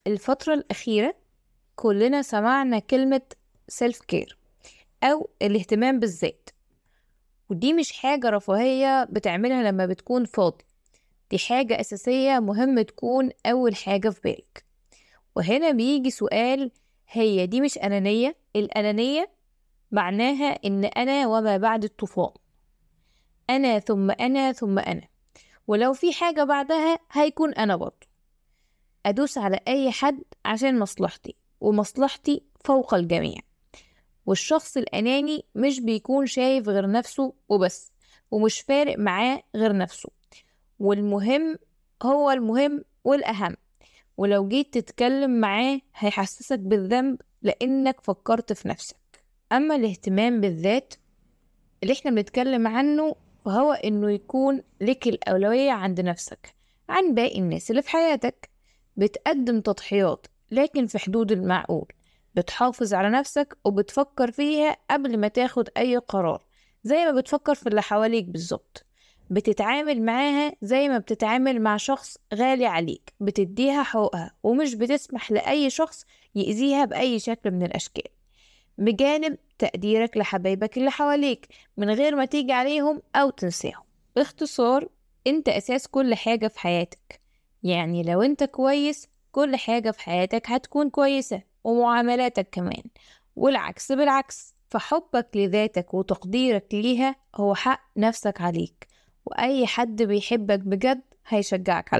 الفترة الأخيرة كلنا سمعنا كلمة سيلف كير أو الاهتمام بالذات ودي مش حاجة رفاهية بتعملها لما بتكون فاضي دي حاجة أساسية مهم تكون أول حاجة في بالك وهنا بيجي سؤال هي دي مش أنانية الأنانية معناها إن أنا وما بعد الطوفان أنا ثم أنا ثم أنا ولو في حاجة بعدها هيكون أنا برضه أدوس على أي حد عشان مصلحتي ومصلحتي فوق الجميع والشخص الأناني مش بيكون شايف غير نفسه وبس ومش فارق معاه غير نفسه والمهم هو المهم والأهم ولو جيت تتكلم معاه هيحسسك بالذنب لأنك فكرت في نفسك أما الاهتمام بالذات اللي احنا بنتكلم عنه فهو إنه يكون لك الأولوية عند نفسك عن باقي الناس اللي في حياتك بتقدم تضحيات لكن في حدود المعقول بتحافظ على نفسك وبتفكر فيها قبل ما تاخد أي قرار زي ما بتفكر في اللي حواليك بالظبط بتتعامل معاها زي ما بتتعامل مع شخص غالي عليك بتديها حقوقها ومش بتسمح لأي شخص يأذيها بأي شكل من الأشكال بجانب تقديرك لحبايبك اللي حواليك من غير ما تيجي عليهم أو تنساهم باختصار انت أساس كل حاجة في حياتك يعني لو انت كويس كل حاجة في حياتك هتكون كويسة ومعاملاتك كمان والعكس بالعكس فحبك لذاتك وتقديرك ليها هو حق نفسك عليك وأي حد بيحبك بجد هيشجعك على